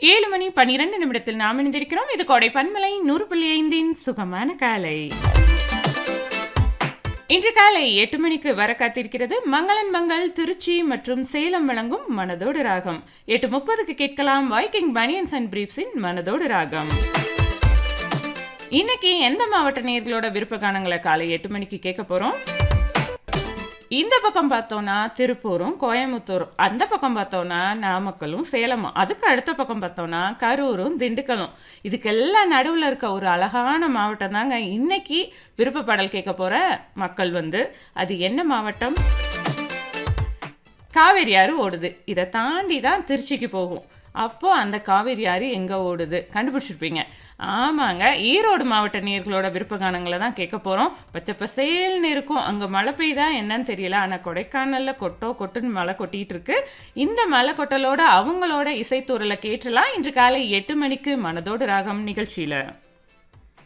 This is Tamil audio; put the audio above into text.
ஏழு மணி பன்னிரண்டு நிமிடத்தில் நாம் இணைந்திருக்கிறோம் இது கோடை பன்மலை நூறு புள்ளி ஐந்தின் சுகமான காலை இன்று காலை எட்டு மணிக்கு வர காத்திருக்கிறது மங்களன் மங்கள் திருச்சி மற்றும் சேலம் வழங்கும் மனதோடு ராகம் எட்டு முப்பதுக்கு கேட்கலாம் வைக்கிங் பனியன்ஸ் அண்ட் பிரீப்ஸின் மனதோடு ராகம் இன்னைக்கு எந்த மாவட்ட நேர்களோட விருப்ப கானங்களை காலை எட்டு மணிக்கு கேட்க போறோம் இந்த பக்கம் பார்த்தோம்னா திருப்பூரும் கோயம்புத்தூரும் அந்த பக்கம் பார்த்தோம்னா நாமக்கலும் சேலமும் அதுக்கு அடுத்த பக்கம் பார்த்தோம்னா கரூரும் திண்டுக்கலும் இதுக்கெல்லாம் நடுவில் இருக்க ஒரு அழகான மாவட்டம் தாங்க இன்னைக்கு விருப்ப பாடல் கேட்க போற மக்கள் வந்து அது என்ன மாவட்டம் காவேரி ஆறு ஓடுது இதை தாண்டி தான் திருச்சிக்கு போகும் அப்போ அந்த காவேரி ஆறு எங்கே ஓடுது கண்டுபிடிச்சிருப்பீங்க ஆமாங்க ஈரோடு மாவட்ட நேர்களோட விருப்ப கானங்களை தான் கேட்க போகிறோம் பச்சை பசேல்னு இருக்கும் அங்கே மழை பெய்யுதா என்னன்னு தெரியல ஆனால் கொடைக்கானலில் கொட்டோ கொட்டுன்னு மழை கொட்டிட்டு இருக்கு இந்த மழை கொட்டலோட அவங்களோட இசைத்தூரலை கேட்டலாம் இன்று காலை எட்டு மணிக்கு மனதோடு ராகம் நிகழ்ச்சியில்